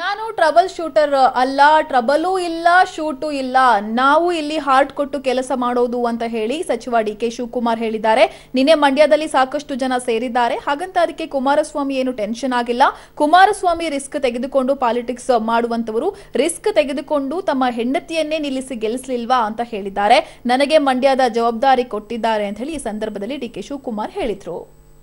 ನಾನು trouble shooter ಅಲ್ಲ trouble ಇಲ್ಲ ಶೂಟು ಇಲ್ಲ ನಾವು ಇಲ್ಲಿ ಹಾರ್ಟ್ ಕೊಟ್ಟು ಕೆಲಸ ಮಾಡೋದು ಅಂತ ಹೇಳಿ ಸಚಿವ ಡಿ ಕೆ ಶಿವಕುಮಾರ್ ಹೇಳಿದ್ದಾರೆ ನಿನ್ನೆ ಮಂಡ್ಯದಲ್ಲಿ ಸಾಕಷ್ಟು ಜನ ಸೇರಿದ್ದಾರೆ ಹಾಗಂತ ಅದಕ್ಕೆ ಕುಮಾರಸ್ವಾಮಿ ಏನು ಟೆನ್ಷನ್ ಆಗಿಲ್ಲ ಕುಮಾರಸ್ವಾಮಿ ರಿಸ್ಕ್ ತೆಗೆದುಕೊಂಡು ಪಾಲಿಟಿಕ್ಸ್ ಮಾಡುವಂತವರು ರಿಸ್ಕ್ ತೆಗೆದುಕೊಂಡು ತಮ್ಮ ಹೆಂಡತಿಯನ್ನೇ ನಿಲ್ಲಿಸಿ ಗೆಲ್ಲಿಸಲಿಲ್ವಾ ಅಂತ ಹೇಳಿದ್ದಾರೆ ನನಗೆ ಮಂಡ್ಯದ ಜವಾಬ್ದಾರಿ ಕೊಟ್ಟಿದ್ದಾರೆ ಅಂತ ಹೇಳಿ ಈ ಸಂದರ್ಭದಲ್ಲಿ ಡಿ ಕೆ ಶಿವಕುಮಾರ್ ಹೇಳಿದ್ರು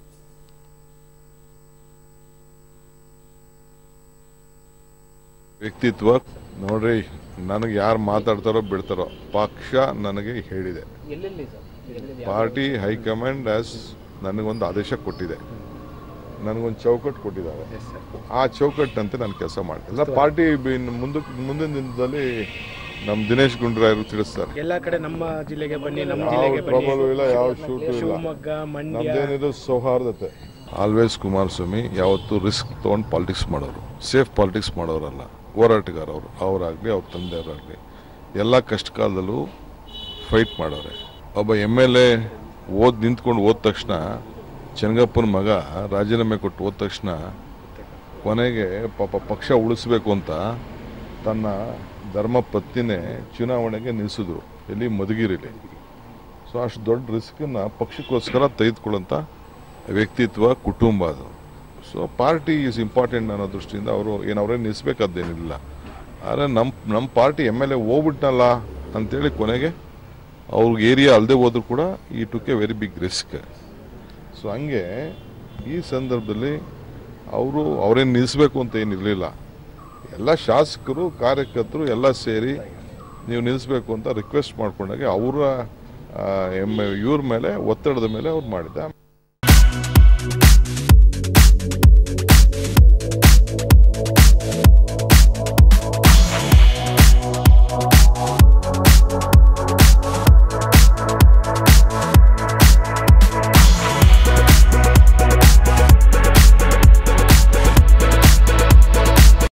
ವ್ಯಕ್ತಿತ್ವ ನೋಡ್ರಿ ನನಗೆ ಯಾರು ಮಾತಾಡ್ತಾರೋ ಬಿಡ್ತಾರೋ ಪಕ್ಷ ನನಗೆ ಹೇಳಿದೆ ಎಲ್ಲೆಲ್ಲಿ ಸರ್ ಎಲ್ಲೆಲ್ಲಿ? ಪಾರ್ಟಿ ಹೈಕಮಾಂಡ್ ಆಸ್ ನನಗೊಂದು ಆದೇಶ ಕೊಟ್ಟಿದೆ ನನಗೊಂದು ಚೌಕಟ್ಟು ಕೊಟ್ಟಿದ್ದಾರೆ ಆ ಚೌಕಟ್ಟಂತೆ ನಾನು ಕೆಲಸ ಮಾಡ್ತಿಲ್ಲ ಪಾರ್ಟಿ ಮುಂದಕ್ಕೆ ಮುಂದಿನ ದಿನದಲ್ಲಿ ನಮ್ಮ ದಿನೇಶ್ ಗುಂಡೂರಾಯರು ತಿಳಿಸ್ತಾರೆ ಎಲ್ಲಾ ಕಡೆ ನಮ್ಮ ಜಿಲ್ಲೆಗೆ ಬನ್ನಿ ನಮ್ಮ ಯಾವ ಜಿಲ್ಲೆಗೆ ಟ್ರಬಲ್ ಬನ್ನಿ ಇಲ್ಲ ಯಾವ ಶೂಟು ಇಲ್ಲ ಶಿವಮೊಗ್ಗ ಮಂಡ್ಯ ನಮ್ದೇನಿದೆ ಸೌಹಾರ್ದತೆ ಆಲ್ವೇಸ್ ಕುಮಾರಸ್ವಾಮಿ ಯಾವತ್ತೂ ರಿಸ್ಕ್ ತೊಗೊಂಡು ಪಾಲಿಟಿಕ್ಸ್ ಮಾಡೋರು ಸೇಫ್ ಪಾಲಿಟಿಕ್ಸ್ ಮಾಡೋರಲ್ಲ ಹೋರಾಟಗಾರ ಅವರು ಅವರಾಗಲಿ ಅವ್ರ ತಂದೆಯವರಾಗಲಿ ಎಲ್ಲ ಕಷ್ಟ ಕಾಲದಲ್ಲೂ ಫೈಟ್ ಮಾಡೋರೆ ಒಬ್ಬ ಎಮ್ ಎಲ್ ಎ ಓದ್ ನಿಂತ್ಕೊಂಡು ಹೋದ ತಕ್ಷಣ ಚೆನ್ನಗಪ್ಪನ ಮಗ ರಾಜೀನಾಮೆ ಕೊಟ್ಟು ಹೋದ ತಕ್ಷಣ ಕೊನೆಗೆ ಪಾಪ ಪಕ್ಷ ಉಳಿಸ್ಬೇಕು ಅಂತ ತನ್ನ ಧರ್ಮ ಪತ್ನಿನೇ ಚುನಾವಣೆಗೆ ನಿಲ್ಲಿಸಿದ್ರು ಎಲ್ಲಿ ಮಧುಗಿರಿಲಿ ಸೊ ಅಷ್ಟು ದೊಡ್ಡ ರಿಸ್ಕನ್ನ ಪಕ್ಷಕ್ಕೋಸ್ಕರ ತೆಗೆದುಕೊಳ್ಳೋಂಥ ವ್ಯಕ್ತಿತ್ವ ಕುಟುಂಬ ಅದು ಸೊ ಪಾರ್ಟಿ ಈಸ್ ಇಂಪಾರ್ಟೆಂಟ್ ಅನ್ನೋ ದೃಷ್ಟಿಯಿಂದ ಅವರು ಏನು ಅವರೇ ನಿಲ್ಲಿಸ್ಬೇಕಾದ್ದೇನಿಲ್ಲ ಆದರೆ ನಮ್ಮ ನಮ್ಮ ಪಾರ್ಟಿ ಎಮ್ ಎಲ್ ಎ ಹೋಗ್ಬಿಟ್ನಲ್ಲ ಅಂತೇಳಿ ಕೊನೆಗೆ ಅವ್ರಿಗೆ ಏರಿಯಾ ಅಲ್ಲದೆ ಹೋದ್ರು ಕೂಡ ಈ took a very big risk so ಹಂಗೆ ಈ ಸಂದರ್ಭದಲ್ಲಿ ಅವರು ಅವರೇನು ನಿಲ್ಲಿಸ್ಬೇಕು ಅಂತ ಏನಿರಲಿಲ್ಲ ಎಲ್ಲ ಶಾಸಕರು ಕಾರ್ಯಕರ್ತರು ಎಲ್ಲ ಸೇರಿ ನೀವು ನಿಲ್ಲಿಸ್ಬೇಕು ಅಂತ ರಿಕ್ವೆಸ್ಟ್ ಮಾಡ್ಕೊಂಡಾಗೆ ಅವರ ಎಮ್ ಇವ್ರ ಮೇಲೆ ಒತ್ತಡದ ಮೇಲೆ ಅವ್ರು ಮಾಡಿದ್ದೆ